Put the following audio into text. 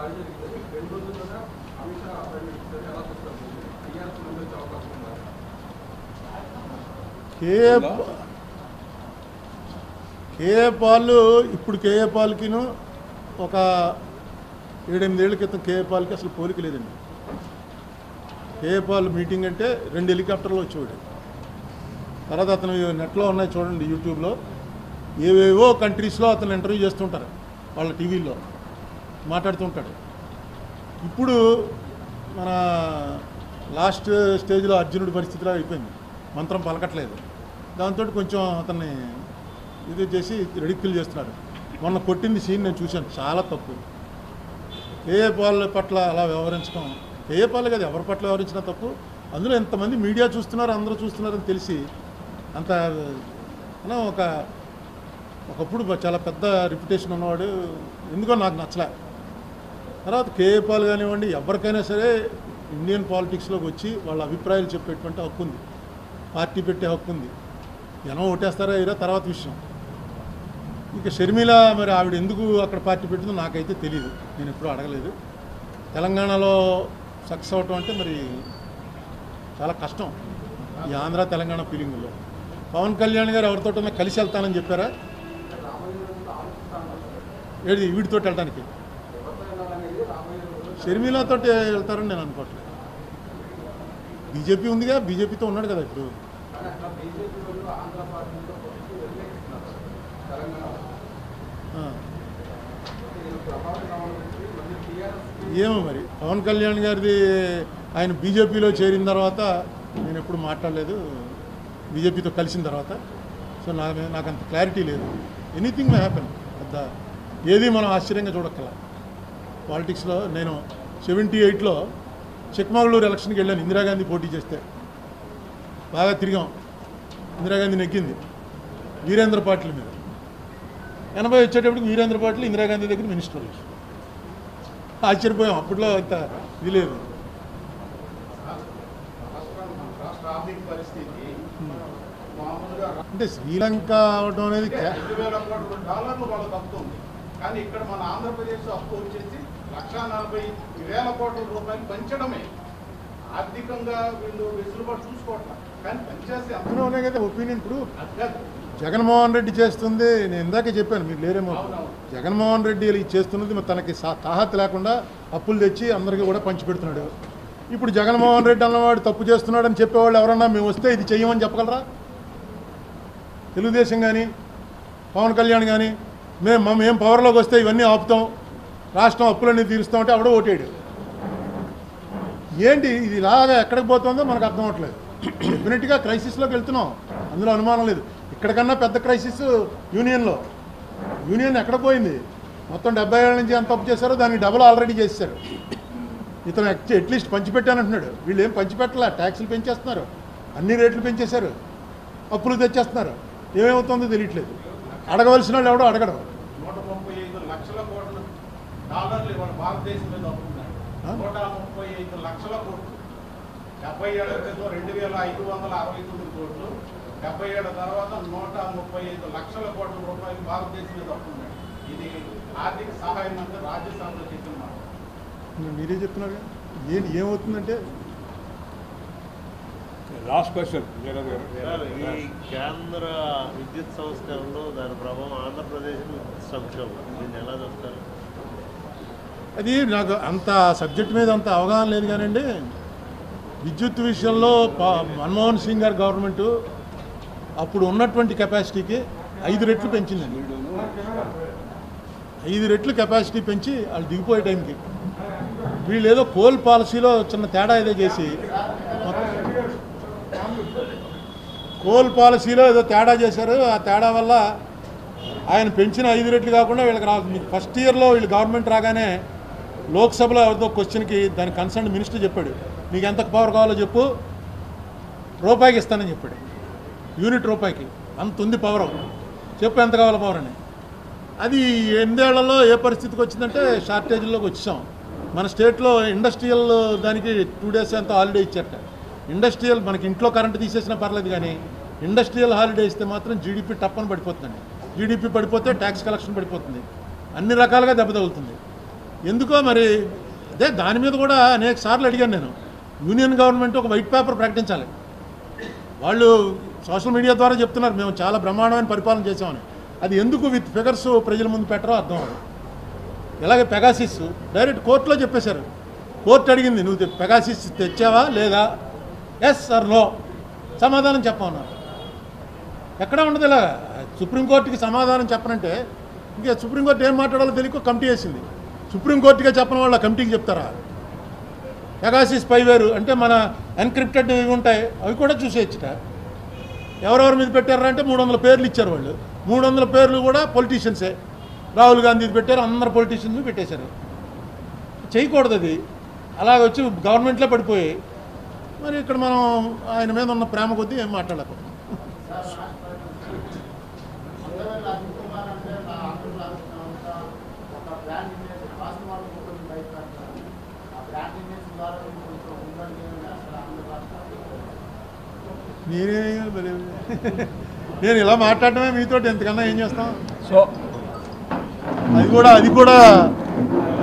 దాడి జరిగింది రెండు రోజుల్లోనే అమిత్ షా అపాయింట్మెంట్ ఇస్తారు ఎలా చూస్తారు టీఆర్ఎస్ ముందు వచ్చే అవకాశం ఉందా కేఏ కేఏ పాలు ఇప్పుడు కేఏ పాల్కిను ఒక ఏడెనిమిదేళ్ల క్రితం కేఏ పాల్కి అసలు పోలిక లేదండి కేఏ పాల్ మీటింగ్ అంటే రెండు హెలికాప్టర్లు వచ్చేవాడు తర్వాత అతను నెట్లో ఉన్నాయి చూడండి యూట్యూబ్లో ఏవేవో కంట్రీస్లో అతను ఇంటర్వ్యూ చేస్తుంటారు వాళ్ళ టీవీల్లో మాట్లాడుతుంటాడు ఇప్పుడు మన లాస్ట్ స్టేజ్లో అర్జునుడి పరిస్థితిలో అయిపోయింది మంత్రం పలకట్లేదు దాంతో కొంచెం అతన్ని ఇది చేసి రెడిక్యుల్ చేస్తున్నాడు మొన్న కొట్టింది సీన్ నేను చూశాను చాలా తప్పు ఏఏ పాల పట్ల అలా వ్యవహరించడం ఏఏ పాలు కదా ఎవరి పట్ల వ్యవహరించినా తప్పు అందులో ఎంతమంది మీడియా చూస్తున్నారు అందరూ చూస్తున్నారని తెలిసి అంత అలా ఒక ఒకప్పుడు చాలా పెద్ద రిప్యుటేషన్ ఉన్నవాడు ఎందుకో నాకు నచ్చలే తర్వాత కేఏ పాల్ కానివ్వండి ఎవరికైనా సరే ఇండియన్ పాలిటిక్స్లోకి వచ్చి వాళ్ళ అభిప్రాయాలు చెప్పేటువంటి హక్కు ఉంది పార్టీ పెట్టే హక్కు ఉంది జనం ఓటేస్తారా ఇరా తర్వాత విషయం ఇక షర్మిల మరి ఆవిడ ఎందుకు అక్కడ పార్టీ పెట్టిందో నాకైతే తెలియదు నేను ఎప్పుడూ అడగలేదు తెలంగాణలో సక్సెస్ అవటం అంటే మరి చాలా కష్టం ఈ ఆంధ్ర తెలంగాణ ఫీలింగ్లో పవన్ కళ్యాణ్ గారు ఎవరితోటన్నా కలిసి వెళ్తానని చెప్పారా ఏది వీడితో వెళ్ళడానికి షర్మిలతో వెళ్తారని నేను అనుకోవట్లేదు బీజేపీ ఉందిగా బీజేపీతో ఉన్నాడు కదా ఇప్పుడు కానీ అట్లా బీజేపీ వాళ్ళు ఆంధ్ర పార్టీతో పొత్తు వ్యతిరేకిస్తున్నారు తెలంగాణలో ఆ. దీని ప్రభావం కావాలని మళ్ళీ టీఆర్ఎస్ ఏమో మరి పవన్ కళ్యాణ్ గారిది ఆయన బీజేపీలో చేరిన తర్వాత నేను ఎప్పుడు మాట్లాడలేదు బీజేపీతో కలిసిన తర్వాత సో నాకు నాకు అంత క్లారిటీ లేదు ఎనీథింగ్ మే హ్యాపెన్ పెద్ద ఏది మనం ఆశ్చర్యంగా చూడక్కల పాలిటిక్స్లో నేను సెవెంటీ ఎయిట్లో చిక్కమగళూరు ఎలక్షన్కి వెళ్ళాను ఇందిరాగాంధీ పోటీ చేస్తే బాగా తిరిగాం ఇందిరాగాంధీ నెగ్గింది వీరేంద్ర పాటిల్ మీద ఎనభై వచ్చేటప్పటికి వీరేంద్ర పాటిల్ ఇందిరాగాంధీ దగ్గర మినిస్టర్ ఆశ్చర్యపోయాం అప్పట్లో అంత ఇది లేదు రాష్ట్రం రాష్ట్ర ఆర్థిక పరిస్థితి మామూలుగా అంటే శ్రీలంక అవడం అనేది క్యా- రెండు వేల కోట్ల డాలర్లు వాళ్ళకి తప్పుతుంది కానీ ఇక్కడ మన ఆంధ్రప్రదేశ్ అప్పు వచ్చేసి లక్షా నలభై వేల కోట్ల రూపాయలు పెంచడమే ఆర్థికంగా వీళ్ళు వెసులుబాటు చూసుకోవట్లేదు కానీ పెంచేసి అంత అందులో ఉన్నాయి కదా ఒపీనియన్ ఇప్పుడు అది కాదు. జగన్మోహన్ రెడ్డి చేస్తుంది నేను ఇందాకే చెప్పాను మీరు లేరేమో అవునవును. జగన్మోహన్ రెడ్డి ఇది చేస్తున్నది మరి తనకి సా- తాహత లేకుండా అప్పులు తెచ్చి అందరికీ కూడా పంచిపెడుతున్నాడు ఇప్పుడు జగన్మోహన్ రెడ్డి అన్నవాడు తప్పు చేస్తున్నాడని చెప్పేవాళ్ళు ఎవరన్నా మేము వస్తే ఇది చెయ్యమని చెప్పగలరా తెలుగుదేశం కానీ పవన్ కళ్యాణ్ కానీ మేము మా- మేము పవర్లోకి వస్తే ఇవన్నీ ఆపుతాం రాష్ట్రం అప్పులన్నీ తీరుస్తామంటే ఆవిడ ఓటేడు ఏంటి ఇది ఇలాగా ఎక్కడికి పోతుందో మనకు అర్థం అవట్లేదు డెఫినెట్గా క్రైసిస్లోకి వెళ్తున్నాం అందులో అనుమానం లేదు ఇక్కడికన్నా పెద్ద క్రైసిస్ యూనియన్లో యూనియన్ ఎక్కడ పోయింది మొత్తం డెబ్బై ఏళ్ళ నుంచి ఎంత తప్పు చేశారో దానికి డబుల్ ఆల్రెడీ చేశారు ఇతను అట్లీస్ట్ పంచిపెట్టానంటున్నాడు వీళ్ళు ఏం పంచిపెట్టలే ట్యాక్సులు పెంచేస్తున్నారు అన్ని రేట్లు పెంచేశారు అప్పులు తెచ్చేస్తున్నారు ఏమేమవుతుందో తెలియట్లేదు అడగవలసిన వాళ్ళు ఎవడో అడగడం నూట ముప్పై ఐదు లక్షల కోట్ల డాలర్లు ఇవాళ భారతదేశం మీద అవుతున్నాయి ఆ? నూట ముప్పై ఐదు లక్షల కోట్లు డెబ్బై ఏళ్ళ క్రితం రెండు వేల ఐదు వందల అరవై తొమ్మిది కోట్లు డెబ్బై ఏళ్ళ తర్వాత నూట ముప్పై ఐదు లక్షల కోట్ల రూపాయలు భారతదేశం మీద అవుతున్నాయి ఇది ఆర్థిక సహాయ మంత్రి రాజ్యసభలో చెప్పిన మాట మీరే చెప్తున్నారు ఏంటి ఏమవుతుందంటే లాస్ట్ క్వశ్చన్ జగన్ గారు సార్ ఈ కేంద్ర విద్యుత్ సంస్కరణలో దాని ప్రభావం ఆంధ్రప్రదేశ్ విద్యుత్ సంక్షేమం దీన్ని ఎలా చూస్తారు అది నాకు అంత సబ్జెక్ట్ మీద అంత అవగాహన లేదు కానండి విద్యుత్ విషయంలో పా- మన్మోహన్ సింగ్ గారి గవర్నమెంట్ అప్పుడు ఉన్నటువంటి కెపాసిటీకి ఐదు రెట్లు పెంచిందండి ఐదు రెట్లు కెపాసిటీ పెంచి వాళ్ళు దిగిపోయే టైంకి వీళ్ళు ఏదో కోల్ పాలసీలో చిన్న తేడా ఏదో చేసి కోల్ పాలసీలో ఏదో తేడా చేశారు ఆ తేడా వల్ల ఆయన పెంచిన ఐదు రెట్లు కాకుండా వీళ్ళకి రా మీకు ఫస్ట్ ఇయర్లో వీళ్ళు గవర్నమెంట్ రాగానే లోక్సభలో ఎవరితో క్వశ్చన్కి దాని కన్సర్న్ మినిస్టర్ చెప్పాడు నీకు ఎంత పవర్ కావాలో చెప్పు రూపాయికి ఇస్తానని చెప్పాడు యూనిట్ రూపాయికి అంత ఉంది పవర్ చెప్పు ఎంత కావాలో పవర్ అని అది ఎనిమిదేళ్లలో ఏ పరిస్థితికి వచ్చిందంటే షార్టేజ్లోకి వచ్చాం మన స్టేట్లో ఇండస్ట్రియల్ దానికి టూ డేస్ అంత హాలిడే ఇచ్చారట ఇండస్ట్రియల్ మనకి ఇంట్లో కరెంట్ తీసేసినా పర్లేదు కానీ ఇండస్ట్రియల్ హాలిడే ఇస్తే మాత్రం జీడిపి టప్పని పడిపోతుందండి జీడిపి పడిపోతే ట్యాక్స్ కలెక్షన్ పడిపోతుంది అన్ని రకాలుగా దెబ్బ తగులుతుంది ఎందుకో మరి అదే దాని మీద కూడా అనేక సార్లు అడిగాను నేను యూనియన్ గవర్నమెంట్ ఒక వైట్ పేపర్ ప్రకటించాలి వాళ్ళు సోషల్ మీడియా ద్వారా చెప్తున్నారు మేము చాలా బ్రహ్మాండమైన పరిపాలన చేసామని అది ఎందుకు విత్ ఫిగర్స్ ప్రజల ముందు పెట్టరో అర్థం అవ్వదు ఇలాగే పెగాసిస్ డైరెక్ట్ కోర్టులో చెప్పేశారు కోర్టు అడిగింది నువ్వు తె- పెగాసిస్ తెచ్చావా లేదా ఎస్ సార్ నో సమాధానం చెప్పమన్నారు ఎక్కడ ఉండదు ఇలా సుప్రీంకోర్టుకి సమాధానం చెప్పనంటే ఇంకా సుప్రీంకోర్టు ఏం మాట్లాడాలో తెలియక కమిటీ వేసింది సుప్రీంకోర్టుగా చెప్పని వాళ్ళ కమిటీకి చెప్తారా పెగాసిస్ పైవేరు అంటే మన ఎన్క్రిప్టెడ్ ఇవి ఉంటాయి అవి కూడా చూసేయచ్చుట ఎవరెవరి మీద పెట్టారా అంటే మూడు వందల పేర్లు ఇచ్చారు వాళ్ళు మూడు వందల పేర్లు కూడా పొలిటీషియన్సే రాహుల్ గాంధీ పెట్టారు అందరు పొలిటీషియన్స్ పెట్టేశారు చేయకూడదు అది అలాగ వచ్చి గవర్నమెంట్లో పడిపోయి మరి ఇక్కడ మనం ఆయన మీద ఉన్న ప్రేమ కొద్దీ ఏం మాట్లాడకపోతే అందరిలో అజిత్ కుమార్ అంటే నా ఆంధ్రప్రదేశ్ అంతా ఒక బ్రాండ్ ఇమేజ్ రాష్ట్ర వాళ్ళు కొంచెం బయటపడతారు ఆ బ్రాండ్ ఇమేజ్ ద్వారా మీరు కొంచెం ఉండండి అని అసలు ఆంధ్రప్రదేశ్ నేనే మరి నేను ఇలా మాట్లాడటమే మీతో ఎంతకన్నా ఏం చేస్తాం సో అది కూడా అది కూడా